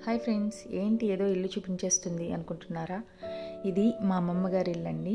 hi friends ఏంటి ఏదో ఇల్లు చూపించేస్తుంది అనుకుంటున్నారా ఇది మా అమ్మమ్మ గారి ఇల్లు అండి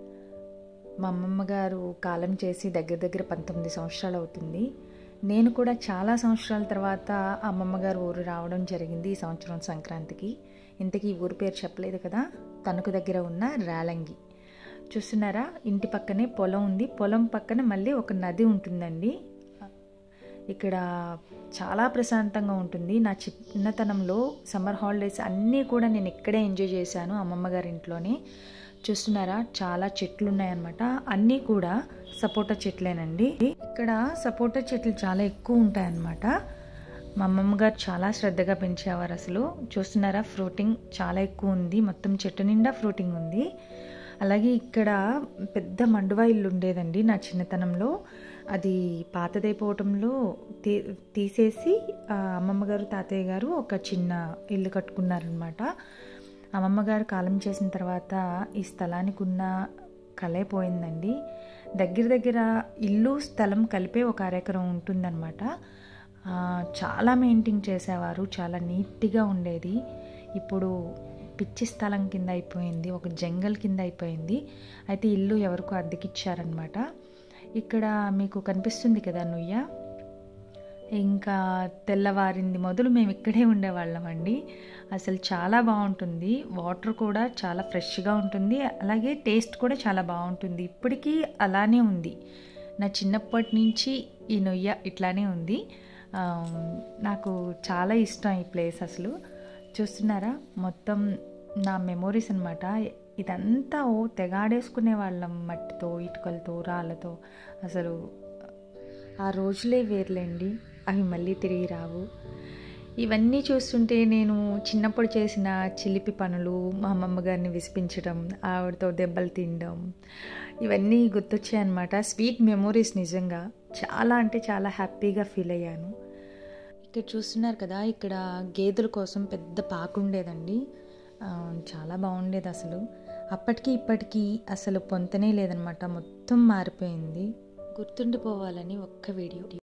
మా అమ్మమ్మ గారు కాలం చేసి దగ్గర దగ్గర పంతొమ్మిది సంవత్సరాలు అవుతుంది నేను కూడా చాలా సంవత్సరాల తర్వాత అమ్మమ్మ గారు ఊరు రావడం జరిగింది ఈ సంవత్సరం సంక్రాంతికి ఇంతకీ ఈ ఊరు పేరు చెప్పలేదు కదా తణుకు దగ్గర ఉన్న రాలంగి చూస్తున్నారా ఇంటి పక్కనే పొలం ఉంది పొలం పక్కన మళ్ళీ ఒక నది ఉంటుందండి ఇక్కడ చాలా ప్రశాంతంగా ఉంటుంది నా చిన్నతనంలో సమ్మర్ హాలిడేస్ అన్నీ కూడా నేను ఇక్కడే ఎంజాయ్ చేశాను అమ్మమ్మ గారి ఇంట్లోనే చూస్తున్నారా చాలా చెట్లు ఉన్నాయన్నమాట అన్నీ కూడా సపోటా చెట్లేనండి ఇక్కడ సపోటా చెట్లు చాలా ఎక్కువ ఉంటాయన్నమాట మా అమ్మమ్మ గారు చాలా శ్రద్ధగా పెంచేవారు అసలు చూస్తున్నారా ఫ్రూటింగ్ చాలా ఎక్కువ ఉంది మొత్తం చెట్టు నిండా ఫ్రూటింగ్ ఉంది అలాగే ఇక్కడ పెద్ద మండువా ఇల్లు ఉండేదండి నా చిన్నతనంలో అది పాతదైపోవటంలో తీ తీసేసి అమ్మమ్మ గారు తాతయ్య గారు ఒక చిన్న ఇల్లు కట్టుకున్నారనమాట అమ్మమ్మ గారు కాలం చేసిన తర్వాత ఈ స్థలానికి ఉన్న కలే పోయిందండి దగ్గర దగ్గర ఇల్లు స్థలం కలిపే ఒక అరెకరం ఉంటుందన్నమాట చాలా మెయింటైన్ చేసేవారు చాలా నీట్గా ఉండేది ఇప్పుడు పిచ్చి స్థలం కింద అయిపోయింది ఒక జంగల్ కింద అయిపోయింది అయితే ఇల్లు ఎవరికో అద్దెకిచ్చారనమాట ఇక్కడ మీకు కనిపిస్తుంది కదా నుయ్య ఇంకా తెల్లవారింది మొదలు మేము ఇక్కడే ఉండేవాళ్ళం అండి అసలు చాలా బాగుంటుంది వాటర్ కూడా చాలా ఫ్రెష్గా ఉంటుంది అలాగే టేస్ట్ కూడా చాలా బాగుంటుంది ఇప్పటికీ అలానే ఉంది నా చిన్నప్పటి నుంచి ఈ నొయ్య ఇట్లానే ఉంది నాకు చాలా ఇష్టం ఈ ప్లేస్ అసలు చూస్తున్నారా మొత్తం నా మెమోరీస్ అనమాట ఇదంతా ఓ తెగాడేసుకునే వాళ్ళం మట్టితో ఇటుకలతో రాళ్ళతో అసలు ఆ రోజులే వేర్లేండి అవి మళ్ళీ తిరిగి రావు ఇవన్నీ చూస్తుంటే నేను చిన్నప్పుడు చేసిన చిలిపి పనులు మా అమ్మమ్మ గారిని విసిపించడం ఆవిడతో దెబ్బలు తినడం ఇవన్నీ గుర్తొచ్చాయి అనమాట స్వీట్ మెమోరీస్ నిజంగా చాలా అంటే చాలా హ్యాపీగా ఫీల్ అయ్యాను ఇక్కడ చూస్తున్నారు కదా ఇక్కడ గేదెల కోసం పెద్ద పాకు ఉండేదండి చాలా బాగుండేది అసలు అప్పటికి ఇప్పటికీ అసలు పొంతనే లేదనమాట మొత్తం మారిపోయింది గుర్తుండిపోవాలని ఒక్క వీడియో